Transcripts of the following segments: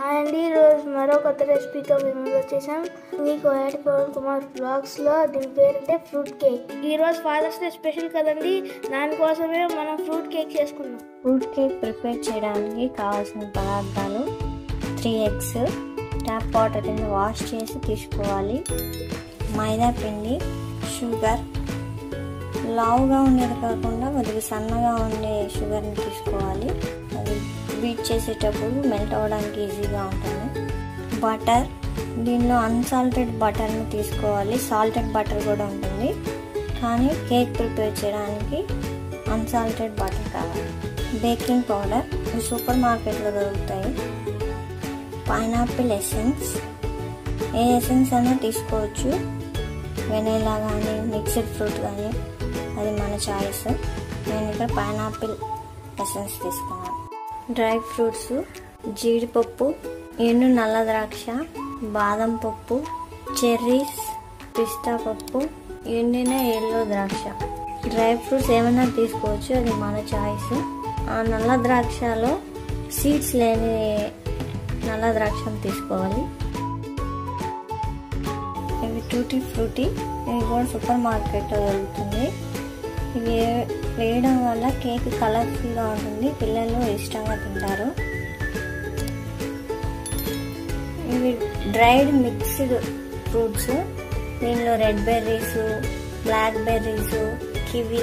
hi అండి ఈరోజు మరో కొత్త రెసిపీతో మేము ముందుకు వచ్చేసాం మీకు యాడ్ పవన్ కుమార్ బ్లాగ్స్ లో దీని పేరంటే ఫ్రూట్ కేక్ ఈ రోజు ఫాదర్స్ డే స్పెషల్ కదండి దానికోసమే మనం ఫ్రూట్ కేక్ చేసుకున్నాం ఫ్రూట్ కేక్ ప్రిపేర్ చేయడానికి కావాల్సిన పదార్థాలు త్రీ ఎగ్స్ ట్యాప్ వాటర్ కింద వాష్ చేసి తీసుకోవాలి మైదా పిండి షుగర్ లావుగా ఉండేది కాకుండా కొద్దిగా సన్నగా ఉండే షుగర్ని తీసుకోవాలి అది బీట్ చేసేటప్పుడు మెల్ట్ అవ్వడానికి ఈజీగా ఉంటుంది బటర్ దీనిలో అన్సాల్టెడ్ బటర్ని తీసుకోవాలి సాల్టెడ్ బటర్ కూడా ఉంటుంది కానీ కేక్ ప్రిపేర్ చేయడానికి అన్సాల్టెడ్ బటర్ కావాలి బేకింగ్ పౌడర్ ఇవి సూపర్ మార్కెట్లో దొరుకుతాయి పైనాపిల్ ఎసెన్స్ ఏ ఎసెన్స్ అయినా తీసుకోవచ్చు వెనీలా కానీ మిక్స్డ్ ఫ్రూట్ కానీ అది మన చాయిస్ నేను ఇక్కడ పైనాపిల్ ఎసెన్స్ తీసుకున్నాను డ్రై ఫ్రూట్స్ జీడిపప్పు ఎండు నల్ల ద్రాక్ష బాదం పప్పు చెర్రీస్ పిస్తా పప్పు ఎండిన ఎల్లో ద్రాక్ష డ్రై ఫ్రూట్స్ ఏమైనా తీసుకోవచ్చు అది మన చాయిస్ ఆ నల్ల ద్రాక్షలో సీడ్స్ లేని నల్ల ద్రాక్షను తీసుకోవాలి ఇవి టూటీ ఫ్రూటీ ఇవి కూడా సూపర్ మార్కెట్లో దొరుకుతుంది ఇవి వేయడం వల్ల కేక్ కలర్ఫుల్గా ఉంటుంది పిల్లలు ఇష్టంగా తింటారు ఇవి డ్రైడ్ మిక్స్డ్ ఫ్రూట్స్ దీనిలో red berries blackberries kiwi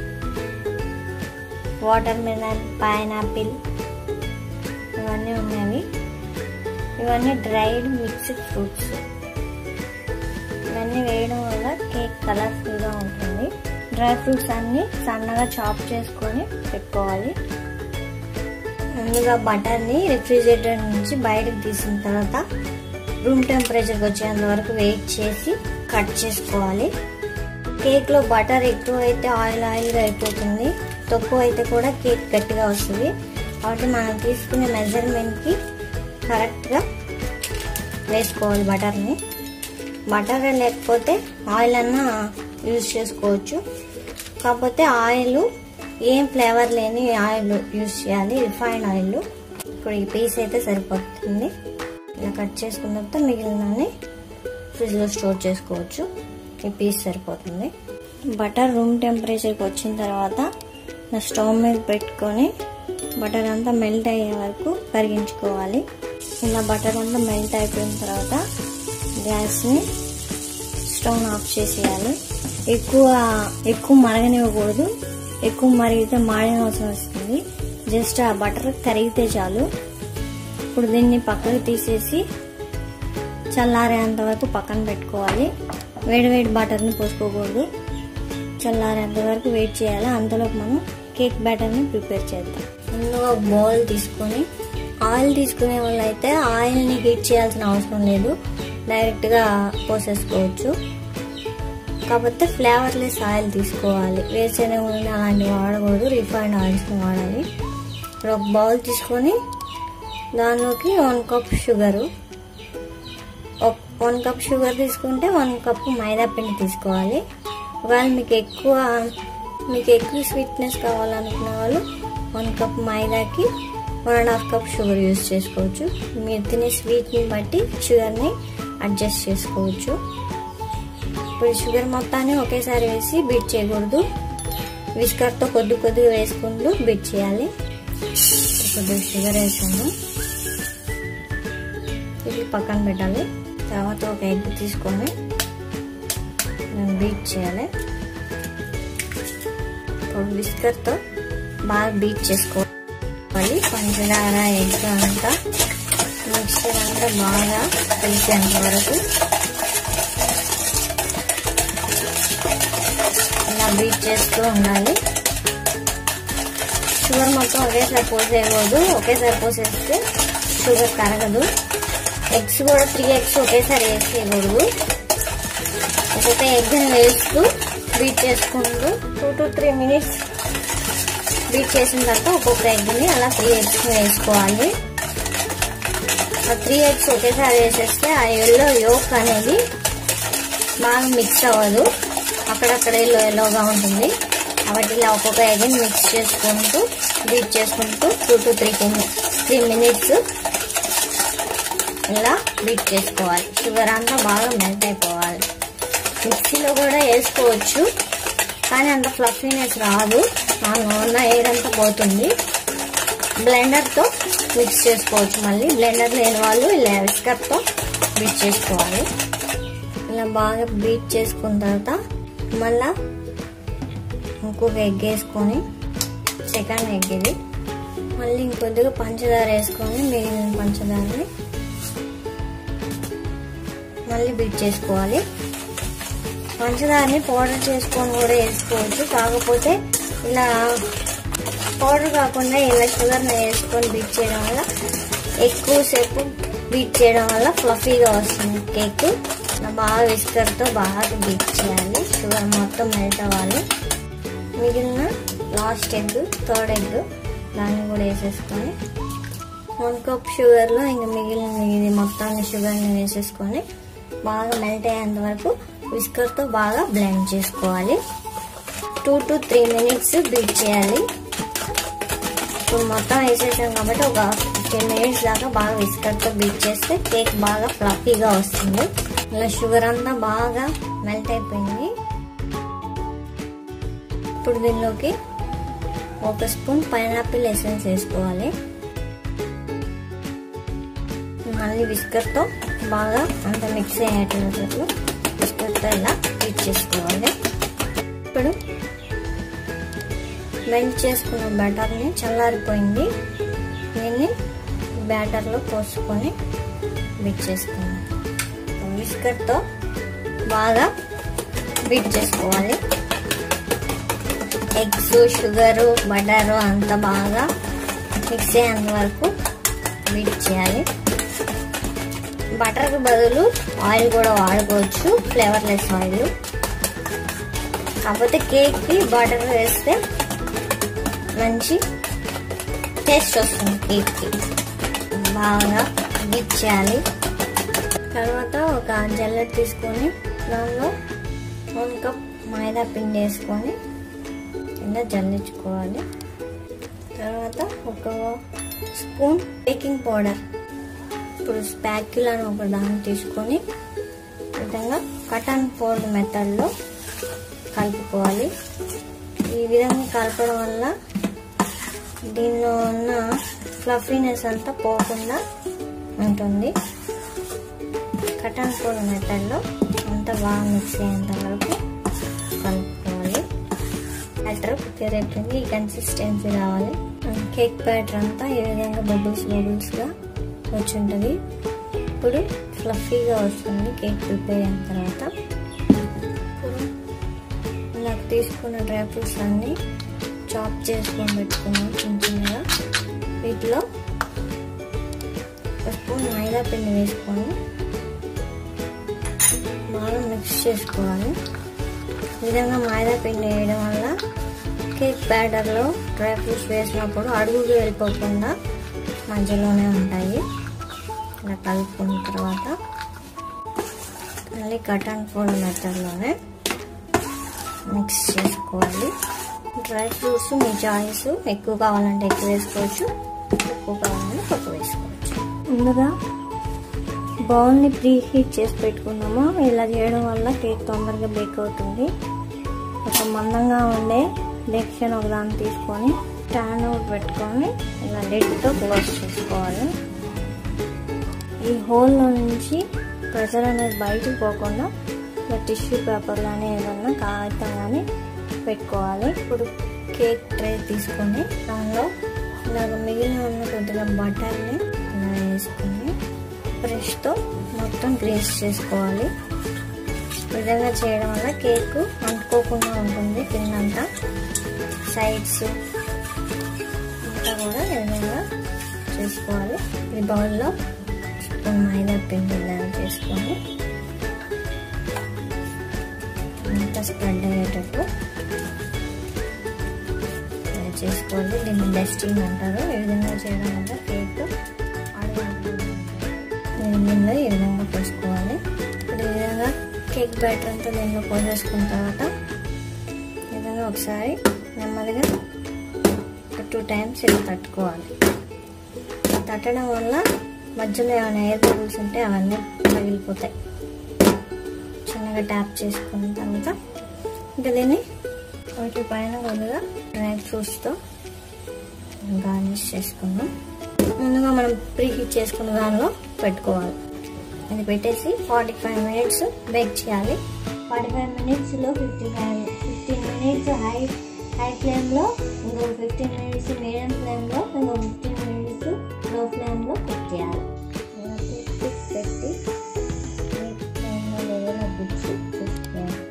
watermelon pineapple ఇవన్నీ ఉన్నవి ఇవన్నీ డ్రైడ్ మిక్స్డ్ ఫ్రూట్స్ ఇవన్నీ వేయడం వల్ల కేక్ కలర్ఫుల్గా ఉంటుంది డ్రై ఫ్రూట్స్ అన్ని సన్నగా చాప్ చేసుకొని పెట్టుకోవాలి ముందుగా బటర్ని రిఫ్రిజిరేటర్ నుంచి బయటకు తీసిన తర్వాత రూమ్ టెంపరేచర్కి వచ్చేంత వరకు వెయిట్ చేసి కట్ చేసుకోవాలి కేక్లో బటర్ ఎక్కువ అయితే ఆయిల్ ఆయిల్గా అయిపోతుంది తక్కువ అయితే కూడా కేక్ గట్టిగా వస్తుంది కాబట్టి మనం తీసుకునే మెజర్మెంట్కి కరెక్ట్గా వేసుకోవాలి బటర్ని బటర్ లేకపోతే ఆయిల్ అన్నా యూజ్ చేసుకోవచ్చు కాకపోతే ఆయిల్ ఏం ఫ్లేవర్ లేని ఆయిల్ యూజ్ చేయాలి రిఫైన్డ్ ఆయిల్ ఇప్పుడు ఈ పీస్ అయితే సరిపోతుంది ఇలా కట్ చేసుకున్న తర్వాత మిగిలినని ఫ్రిడ్జ్లో స్టోర్ చేసుకోవచ్చు ఈ పీస్ సరిపోతుంది బటర్ రూమ్ టెంపరేచర్కి వచ్చిన తర్వాత నా స్టవ్ మీద పెట్టుకొని బటర్ అంతా మెల్ట్ అయ్యే వరకు కరిగించుకోవాలి ఇలా బటర్ అంతా మెల్ట్ అయిపోయిన తర్వాత గ్యాస్ని స్టవ్ ఆఫ్ చేసేయాలి ఎక్కువ ఎక్కువ మరగనివ్వకూడదు ఎక్కువ మరిగితే మాడిన అవసరం వస్తుంది జస్ట్ ఆ బటర్ కరిగితే చాలు ఇప్పుడు దీన్ని పక్కకు తీసేసి చల్లారేంత వరకు పక్కన పెట్టుకోవాలి వేడి వేడి బటర్ని పోసుకోకూడదు చల్లారేంత వరకు వెయిట్ చేయాలి అంతలోపు మనం కేక్ బ్యాటర్ని ప్రిపేర్ చేద్దాం ముందుగా ఒక బౌల్ తీసుకొని ఆయిల్ తీసుకునే వాళ్ళు అయితే ఆయిల్ని హీట్ చేయాల్సిన అవసరం లేదు డైరెక్ట్గా పోసేసుకోవచ్చు కాకపోతే ఫ్లేవర్లెస్ ఆయిల్ తీసుకోవాలి వేరుశెనగ నూనె అలాంటివి వాడకూడదు రిఫైన్డ్ ఆయిల్స్ని వాడాలి ఇప్పుడు ఒక బౌల్ తీసుకొని దానిలోకి one cup sugar one cup sugar తీసుకుంటే వన్ కప్ మైదా పిండి తీసుకోవాలి ఒకవేళ మీకు ఎక్కువ మీకు ఎక్కువ స్వీట్నెస్ కావాలనుకునే వాళ్ళు వన్ కప్ మైదాకి one and half cup sugar use చేసుకోవచ్చు మీరు తినే స్వీట్ని బట్టి షుగర్ని అడ్జస్ట్ చేసుకోవచ్చు ఇప్పుడు షుగర్ మొత్తాన్ని ఒకేసారి వేసి బీట్ చేయకూడదు విస్కర్తో కొద్ది కొద్దిగా వేసుకుంటూ బీట్ చేయాలి కొద్దిగా షుగర్ వేసాను ఇది పక్కన పెట్టాలి తర్వాత ఒక ఎగ్ తీసుకొని బీట్ చేయాలి ఇప్పుడు విస్కర్తో బాగా బీట్ చేసుకోవాలి పంచదార ఎగ్ అంతా మిక్చర్ అంతా బాగా కలిసేంత వరకు ఇలా బీట్ చేస్తూ ఉండాలి షుగర్ మొత్తం ఒకేసారి పోసేయకూడదు ఒకేసారి పోసేస్తే షుగర్ కరగదు ఎగ్స్ కూడా త్రీ ఎగ్స్ ఒకేసారి వేసేయకూడదు ఒక్కొక్క ఎగ్ని వేస్తూ బీట్ చేసుకుంటూ two to three minutes beat చేసిన తర్వాత ఒక్కొక్క ఎగ్ని అలా త్రీ ఎగ్స్ వేసుకోవాలి ఆ త్రీ ఎగ్స్ ఒకేసారి వేసేస్తే ఆ ఎల్లో యోక్ అనేది బాగా మిక్స్ అవ్వదు అక్కడక్కడ ఎల్లో ఎల్లోగా ఉంటుంది కాబట్టి ఇలా ఒక్కొక్క ఎగ్ని మిక్స్ చేసుకుంటూ బీట్ చేసుకుంటూ two to three three minutes ఇలా బీట్ చేసుకోవాలి షుగర్ అంతా బాగా మెల్ట్ అయిపోవాలి మిక్సీలో కూడా వేసుకోవచ్చు కానీ అంత ఫ్లఫీనెస్ రాదు దానిలో ఉన్న ఎయిర్ అంతా పోతుంది బ్లెండర్తో మిక్స్ చేసుకోవచ్చు మళ్ళీ బ్లెండర్ లేని వాళ్ళు ఇలా విస్కర్తో బీట్ చేసుకోవాలి ఇలా బాగా బీట్ చేసుకున్న తర్వాత మళ్ళా ఇంకొక ఎగ్ వేసుకొని సెకండ్ ఎగ్ ఇది మళ్ళీ ఇంకొద్దిగా పంచదార వేసుకొని మిగిలిన పంచదారని మళ్ళీ బీట్ చేసుకోవాలి పంచదారని పౌడర్ చేసుకొని కూడా వేసుకోవచ్చు కాకపోతే ఇలా పౌడర్ కాకుండా ఇలా షుగర్ని వేసుకొని బీట్ చేయడం వల్ల ఎక్కువసేపు బీట్ చేయడం వల్ల ఫ్లఫీగా వస్తుంది కేక్ ఇలా బాగా విస్కర్తో బాగా బీట్ చేయాలి షుగర్ మొత్తం మెల్ట్ అవ్వాలి మిగిలిన లాస్ట్ ఎగ్ థర్డ్ ఎగ్ దాన్ని కూడా వేసేసుకొని వన్ కప్ షుగర్లో ఇంకా మిగిలిన ఇది మొత్తాన్ని షుగర్ని వేసేసుకొని బాగా మెల్ట్ అయ్యేంత వరకు విస్కర్తో బాగా బ్లెండ్ చేసుకోవాలి two to three minutes beat చేయాలి ఇప్పుడు మొత్తం వేసేసాం కాబట్టి ఒక టెన్ మినిట్స్ దాకా బాగా విస్కర్తో బీట్ చేస్తే కేక్ బాగా ఫ్లఫీగా వస్తుంది ఇలా షుగర్ అంతా బాగా మెల్ట్ అయిపోయింది ఇప్పుడు దీనిలోకి ఒక స్పూన్ పైనాపిల్ ఎసెన్స్ వేసుకోవాలి మళ్ళీ విస్కర్తో బాగా అంత మిక్స్ అయ్యేటట్లు విస్కర్తో ఇలా బీట్ చేసుకోవాలి ఇప్పుడు మెల్ట్ చేసుకున్న బ్యాటర్ని చల్లారిపోయింది దీన్ని బ్యాటర్లో పోసుకొని బీట్ చేసుకున్నాం విస్కర్తో బాగా బీట్ చేసుకోవాలి ఎగ్స్ షుగరు బటరు అంతా బాగా మిక్స్ అయ్యేంత వరకు బీట్ చేయాలి బటర్కి బదులు ఆయిల్ కూడా వాడుకోవచ్చు ఫ్లేవర్లెస్ ఆయిల్ కాకపోతే కేక్కి బటర్ వేస్తే మంచి టేస్ట్ వస్తుంది కేక్కి బాగా బీట్ చేయాలి తర్వాత ఒక జల్లెట్ తీసుకొని దానిలో వన్ కప్ మైదా పిండి వేసుకొని ఇలా జల్లించుకోవాలి తర్వాత ఒక స్పూన్ బేకింగ్ పౌడర్ ఇప్పుడు స్పాక్యుల్ అని ఒక దాన్ని తీసుకొని విధంగా కట్ అండ్ ఫోల్డ్ మెథడ్లో కలుపుకోవాలి ఈ విధంగా కలపడం వల్ల దీనిలో ఉన్న ఫ్లఫీనెస్ అంతా పోకుండా ఉంటుంది కట్ అండ్ ఫోల్డ్ మెథడ్లో అంతా బాగా మిక్స్ అయ్యేంత వరకు కలుపుకోవాలి బ్యాటర్ ప్రిపేర్ అయిపోయింది ఈ కన్సిస్టెన్సీ రావాలి కేక్ బ్యాటర్ అంతా ఈ విధంగా బబుల్స్ బబుల్స్గా వచ్చి ఉంటుంది ఇప్పుడు ఫ్లఫీగా వస్తుంది కేక్ ప్రిపేర్ అయిన తర్వాత ఇప్పుడు నాకు తీసుకున్న డ్రై ఫ్రూట్స్ అన్నీ చాప్ చేసుకొని పెట్టుకున్నాను చిన్న చిన్నగా వీటిలో ఒక స్పూన్ మైదా పిండి వేసుకొని బాగా మిక్స్ చేసుకోవాలి ఈ విధంగా మైదా పిండి వేయడం వల్ల కేక్ బ్యాటర్లో డ్రై ఫ్రూట్స్ వేసినప్పుడు అడుగుకి వెళ్ళిపోకుండా మధ్యలోనే ఉంటాయి ఇలా కలుపుకున్న తర్వాత మళ్ళీ కట్ అండ్ ఫోల్డ్ మెథడ్లోనే మిక్స్ చేసుకోవాలి డ్రై ఫ్రూట్స్ మీ చాయిస్ ఎక్కువ కావాలంటే ఎక్కువ వేసుకోవచ్చు తక్కువ కావాలంటే తక్కువ వేసుకోవచ్చు ముందుగా బౌల్ని ప్రీ హీట్ చేసి పెట్టుకున్నాము ఇలా చేయడం వల్ల కేక్ తొందరగా బేక్ అవుతుంది ఒక మందంగా ఉండే డెక్షన్ ఒక దాన్ని తీసుకొని స్టాండ్ అవుట్ పెట్టుకొని ఇలా లెడ్తో క్లోజ్ చేసుకోవాలి ఈ హోల్లో నుంచి ప్రెషర్ అనేది బయటకు పోకుండా ఇలా టిష్యూ పేపర్ కానీ ఏదన్నా కాగితం కానీ పెట్టుకోవాలి ఇప్పుడు కేక్ ట్రే తీసుకొని దానిలో ఇలాగ మిగిలిన ఉన్న కొద్దిగా బటర్ని ఇలా వేసుకొని బ్రష్తో మొత్తం గ్రేస్ చేసుకోవాలి విధంగా చేయడం వల్ల కేక్ అంటుకోకుండా ఉంటుంది కిందంతా సైడ్స్ అంతా కూడా ఈ విధంగా చేసుకోవాలి ఈ బౌల్లో స్పూన్ మైదా పిండి ఇలా చేసుకొని అంతా స్ప్రెడ్ అయ్యేటట్టు ఇలా చేసుకోవాలి దీన్ని డస్టింగ్ అంటారు ఈ విధంగా చేయడం వల్ల కేక్ దీనిలో ఈ విధంగా పోసుకోవాలి ఇప్పుడు ఈ విధంగా కేక్ బ్యాటర్ అంతా దీనిలో పోసేసుకున్న తర్వాత ఈ విధంగా ఒకసారి నెమ్మదిగా ఒక టూ టైమ్స్ ఇలా తట్టుకోవాలి తట్టడం వల్ల మధ్యలో ఏమైనా ఎయిర్ బబుల్స్ ఉంటే అవన్నీ పగిలిపోతాయి చిన్నగా ట్యాప్ చేసుకున్న తర్వాత ఇంకా దీన్ని వాటి పైన కొద్దిగా డ్రై ఫ్రూట్స్తో గార్నిష్ చేసుకుందాం ముందుగా మనం ప్రీ హీట్ చేసుకున్న దానిలో పెట్టుకోవాలి ఇది పెట్టేసి ఫార్టీ ఫైవ్ మినిట్స్ బేక్ చేయాలి ఫార్టీ ఫైవ్ మినిట్స్లో fifty five fifteen minutes high high ఫ్లేమ్లో ఇంకో ఫిఫ్టీన్ మినిట్స్ మీడియం ఫ్లేమ్లో ఇంకో ఫిఫ్టీన్ మినిట్స్ లో ఫ్లేమ్లో కుక్ చేయాలి ఇలా కుక్ పెట్టి హై ఫ్లేమ్లో లేదా గుచ్చి చూసుకోవాలి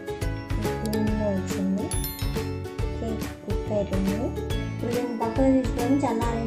ఫ్లేమ్లో వచ్చింది కేక్ కుక్ అయిపోయింది ఇప్పుడు దీన్ని పక్కకు తీసుకొని చల్లారి